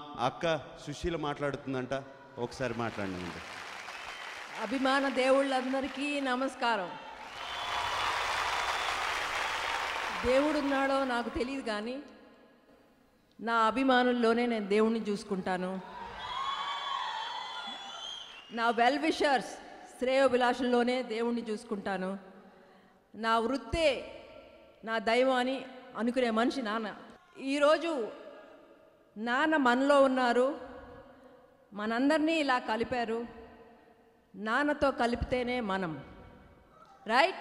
అక్క సుశీల మాట్లాడుతుందంట ఒకసారి మాట్లాడండి అభిమాన దేవుళ్ళందరికీ నమస్కారం దేవుడున్నాడో నాకు తెలియదు కానీ నా అభిమానుల్లోనే నేను దేవుణ్ణి చూసుకుంటాను నా వెల్ విషర్స్ శ్రేయోభిలాషుల్లోనే దేవుణ్ణి చూసుకుంటాను నా వృత్తే నా దైవం అని అనుకునే మనిషి నాన్న ఈరోజు నాన్న మనలో ఉన్నారు మనందరినీ ఇలా కలిపారు నాన్నతో కలిపితేనే మనం రైట్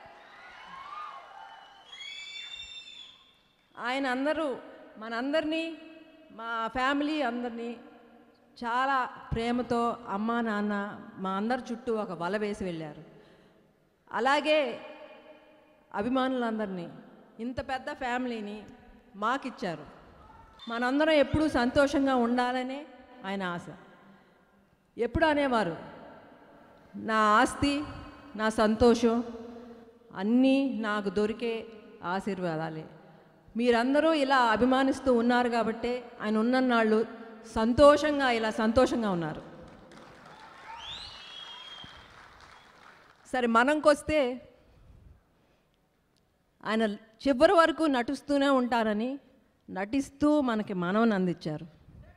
ఆయన అందరూ మనందరినీ మా ఫ్యామిలీ అందరినీ చాలా ప్రేమతో అమ్మ నాన్న మా అందరి చుట్టూ ఒక వల వేసి వెళ్ళారు అలాగే అభిమానులందరినీ ఇంత పెద్ద ఫ్యామిలీని మాకిచ్చారు మనందరం ఎప్పుడూ సంతోషంగా ఉండాలనే ఆయన ఆశ ఎప్పుడు అనేవారు నా ఆస్తి నా సంతోషం అన్నీ నాకు దొరికే ఆశీర్వాదాలే మీరందరూ ఇలా అభిమానిస్తూ ఉన్నారు కాబట్టే ఆయన ఉన్నన్నాళ్ళు సంతోషంగా ఇలా సంతోషంగా ఉన్నారు సరే మనంకొస్తే ఆయన చివరి వరకు నటిస్తూనే ఉంటారని నటిస్తూ మనకి మనవని అందించారు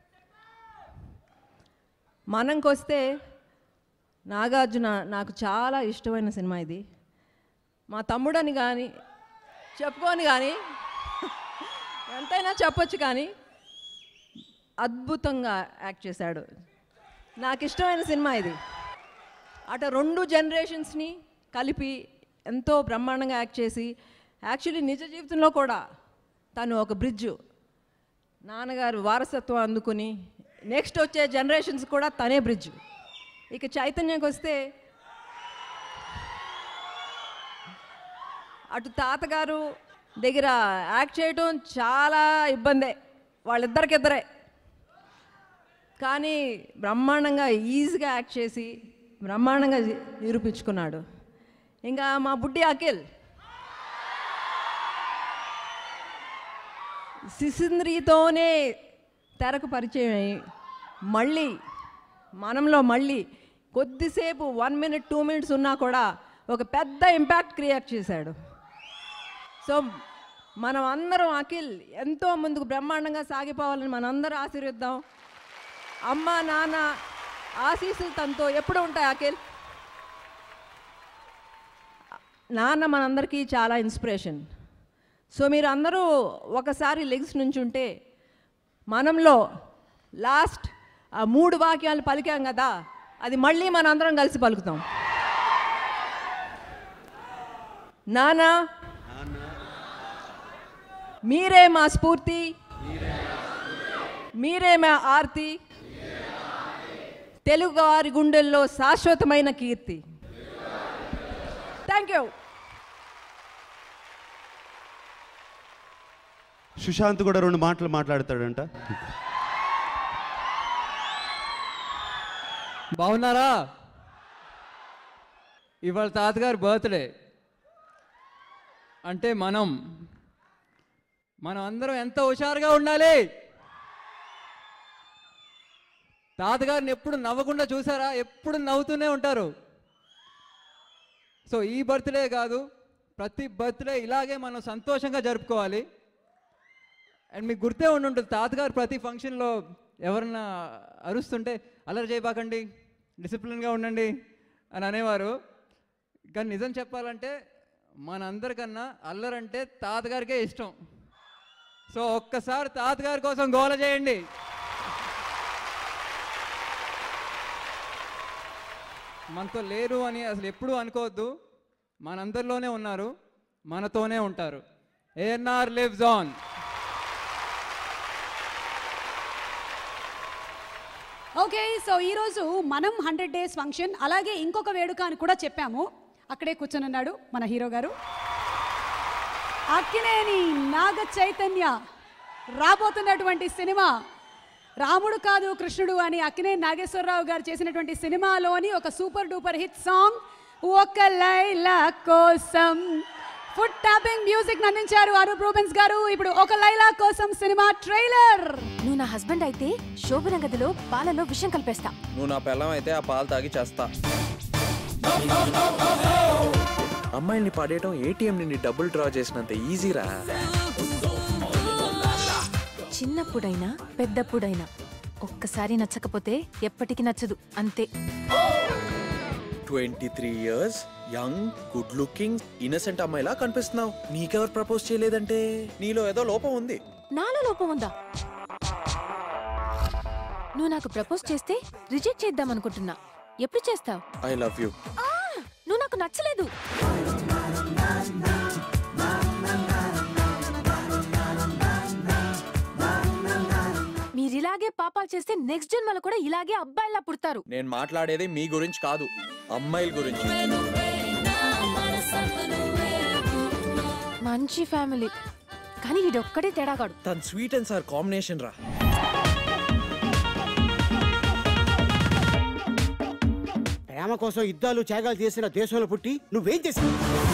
మనంకొస్తే నాగార్జున నాకు చాలా ఇష్టమైన సినిమా ఇది మా తమ్ముడని కానీ చెప్పుకొని కానీ ఎంతైనా చెప్పొచ్చు కానీ అద్భుతంగా యాక్ట్ చేశాడు నాకు ఇష్టమైన సినిమా ఇది అటు రెండు జనరేషన్స్ని కలిపి ఎంతో బ్రహ్మాండంగా యాక్ట్ చేసి యాక్చువల్లీ నిజ జీవితంలో కూడా తను ఒక బ్రిడ్జు నాన్నగారు వారసత్వం అందుకుని నెక్స్ట్ వచ్చే జనరేషన్స్ కూడా తనే బ్రిడ్జ్ ఇక చైతన్యకి వస్తే అటు తాతగారు దగ్గర యాక్ట్ చేయటం చాలా ఇబ్బందే వాళ్ళిద్దరికిద్దరే కానీ బ్రహ్మాండంగా ఈజీగా యాక్ట్ చేసి బ్రహ్మాండంగా నిరూపించుకున్నాడు ఇంకా మా బుడ్డి అఖిల్ శిశింద్రితోనే తెరకు పరిచయం అయ్యి మళ్ళీ మనంలో మళ్ళీ కొద్దిసేపు వన్ మినిట్ టూ మినిట్స్ ఉన్నా కూడా ఒక పెద్ద ఇంపాక్ట్ క్రియేట్ చేశాడు సో మనం అందరం అఖిల్ ఎంతో ముందుకు బ్రహ్మాండంగా సాగిపోవాలని మనందరం ఆశీర్వదిద్దాం అమ్మ నాన్న ఆశీస్సులు తనతో ఎప్పుడు ఉంటాయి అఖిల్ నాన్న మనందరికీ చాలా ఇన్స్పిరేషన్ సో మీరు అందరూ ఒకసారి లెగ్స్ నుంచి ఉంటే మనంలో లాస్ట్ ఆ మూడు వాక్యాలు పలికాం కదా అది మళ్ళీ మనందరం కలిసి పలుకుతాం నానా మీరే మా స్ఫూర్తి మీరే మా ఆర్తి తెలుగు వారి గుండెల్లో శాశ్వతమైన కీర్తి థ్యాంక్ యూ సుశాంత్ కూడా రెండు మాటలు మాట్లాడతాడంట బాగున్నారా ఇవాళ తాతగారి బర్త్డే అంటే మనం మనం అందరం ఎంత హుషారుగా ఉండాలి తాతగారిని ఎప్పుడు నవ్వకుండా చూసారా ఎప్పుడు నవ్వుతూనే ఉంటారు సో ఈ బర్త్డే కాదు ప్రతి బర్త్డే ఇలాగే మనం సంతోషంగా జరుపుకోవాలి అండ్ మీకు గుర్తే ఉండి ఉంటుంది తాతగారు ప్రతి ఫంక్షన్లో ఎవరన్నా అరుస్తుంటే అల్లరి చేయబాకండి డిసిప్లిన్గా ఉండండి అని అనేవారు కానీ నిజం చెప్పాలంటే మనందరికన్నా అల్లరంటే తాతగారికే ఇష్టం సో ఒక్కసారి తాతగారి కోసం గోల చేయండి మనతో లేరు అని అసలు ఎప్పుడూ అనుకోవద్దు మనందరిలోనే ఉన్నారు మనతోనే ఉంటారు ANR lives on okay so ఈరోజు మనం హండ్రెడ్ డేస్ ఫంక్షన్ అలాగే ఇంకొక వేడుక అని కూడా చెప్పాము అక్కడే కూర్చొని ఉన్నాడు మన హీరో గారు అక్కినేని నాగ చైతన్య రాబోతున్నటువంటి సినిమా రాముడు కాదు కృష్ణుడు అని అక్కినేని నాగేశ్వరరావు గారు చేసినటువంటి సినిమాలోని ఒక సూపర్ డూపర్ హిట్ సాంగ్ ఒక లైలా కోసం ఫుడ్ ట్యాపింగ్ మ్యూజిక్ అందించారు అరూప్ రూబెన్స్ గారు ఇప్పుడు ఒక లైలా కోసం సినిమా ట్రైలర్ నువ్వు నా హస్బెండ్ అయితే శోభన గదిలో పాలలో విషం కలిపేస్తా నువ్వు నా పిల్లం అయితే ఆ పాలు తాగి చేస్తా అమ్మాయిల్ని పడేయటం ఏటీఎం నుండి డబ్బులు డ్రా చేసినంత ఈజీరా చిన్నప్పుడైనా పెద్దప్పుడైనా ఒక్కసారి నచ్చకపోతే ఎప్పటికీ నచ్చదు అంతే twenty three years young good looking innocent అమ్మాయిలా కనిపిస్తున్నావు నీకెవరు ప్రపోజ్ చేయలేదంటే నీలో ఏదో లోపం ఉంది నాలో లోపం ఉందా నువ్వు నాకు ప్రపోజ్ చేస్తే రిజెక్ట్ చేద్దాం అనుకుంటున్నా ఎప్పుడు చేస్తావు ఐ లవ్ యూ నువ్వు నాకు నచ్చలేదు మీరిలాగే పాపాలు చేస్తే నెక్స్ట్ జన్మలో కూడా ఇలాగే అబ్బాయిలా పుడతారు నేను మాట్లాడేది మీ గురించి కాదు అమ్మాయిల గురించి మంచి ఫ్యామిలీ కానీ వీడొక్కడే తేడాగాడు తన స్వీట్ అండ్ సార్ కాంబినేషన్ రా ప్రేమ కోసం యుద్ధాలు త్యాగాలు చేసిన దేశంలో పుట్టి నువ్వేం చేసావు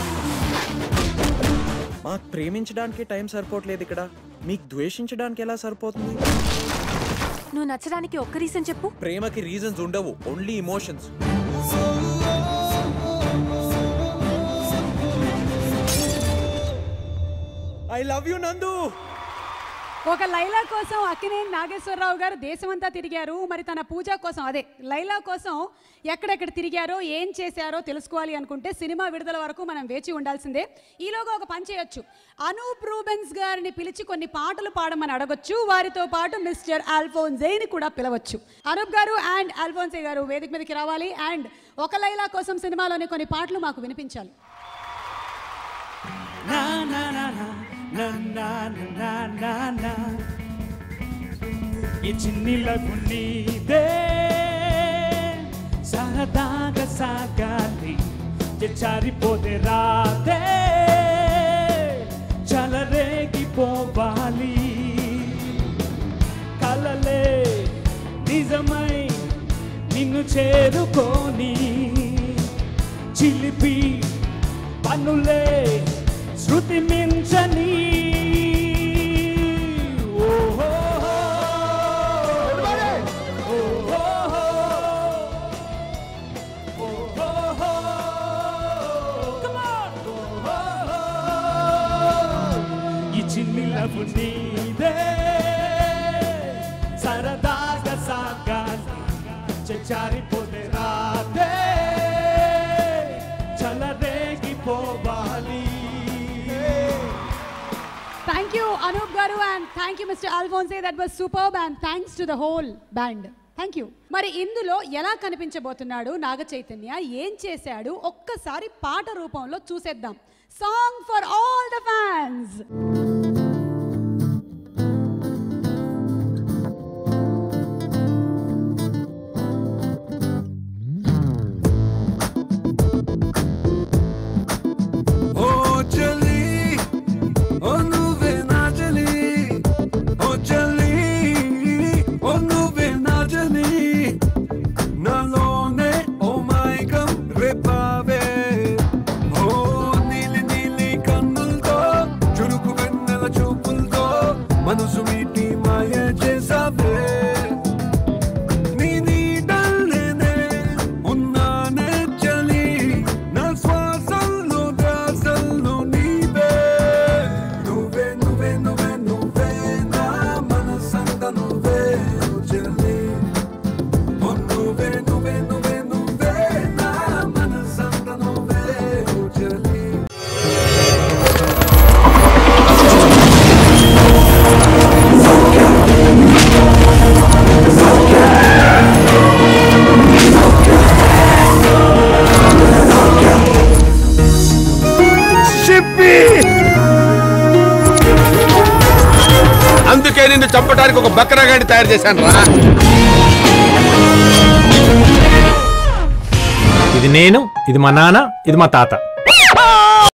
మాకు ప్రేమించడానికి టైం సరిపోవట్లేదు ఇక్కడ మీకు ద్వేషించడానికి ఎలా సరిపోతుంది నువ్వు నచ్చడానికి ఒక్క రీజన్ చెప్పు ప్రేమకి రీజన్స్ ఉండవు only emotions I love you Nandu ఒక లైలా కోసం అక్కినేని నాగేశ్వరరావు గారు దేశమంతా తిరిగారు మరి తన పూజ కోసం అదే లైలా కోసం ఎక్కడెక్కడ తిరిగారో ఏం చేశారో తెలుసుకోవాలి అనుకుంటే సినిమా విడుదల వరకు మనం వేచి ఉండాల్సిందే ఈలోగా ఒక పని చేయొచ్చు అనూప్ రూబెన్స్ గారిని పిలిచి కొన్ని పాటలు పాడమని అడగొచ్చు వారితో పాటు మిస్టర్ ఆల్ఫోన్జేని కూడా పిలవచ్చు అనూప్ గారు అండ్ ఆల్ఫోన్సే గారు వేదిక మీదకి రావాలి అండ్ ఒక లైలా కోసం సినిమాలోని కొన్ని పాటలు మాకు వినిపించాలి ఈ చిన్నిలకు నీదే సరదాగా సాగాలి చారిపోతే రాదే చలరేగిపోవాలి కలలే నిజమై నిన్ను చేరుకోని చిలిపి పనులే శృతి మించని ఓహో ఈ చిన్ని లవ్ నీదే సరదాగా సాగాలి చారిపోతే రాదే చలరేగిపోవాలి thank you Anoop garu and thank you mister Alphonse that was superb and thanks to the whole band thank you మరి ఇందులో ఎలా కనిపించబోతున్నాడు నాగ చైతన్య ఏం చేశాడు ఒక్కసారి పాట రూపంలో చూసేద్దాం song for all the fans ఓ చలి ఓ నువ్వే నా చలి ఓ చలి ఓ నువ్వే నా చలి నాలోనే ఓ మైకం రేపావే ఓ నీలి నీలి కన్నులతో చురుకు వెన్నెల చూపులతో మనసు మీటి మాయ చేసావే నీ నీడల్లోనే ఉన్నానే చలి నా శ్వాసల్లో ధ్యాసల్లో నీవే నువ్వే నువ్వే నువ్వే నువ్వే నా మనసంత నువ్వే ఓ చలి ఓ నువ్వే నువ్వే నువ్వే నువ్వే నా మనసంత నువ్వే ఓ చలి అందుకే నిన్ను చంపడానికి ఒక బక్రాగాడిని తయారు చేశాను రా ఇది నేను ఇది మా నాన్న ఇది మా తాత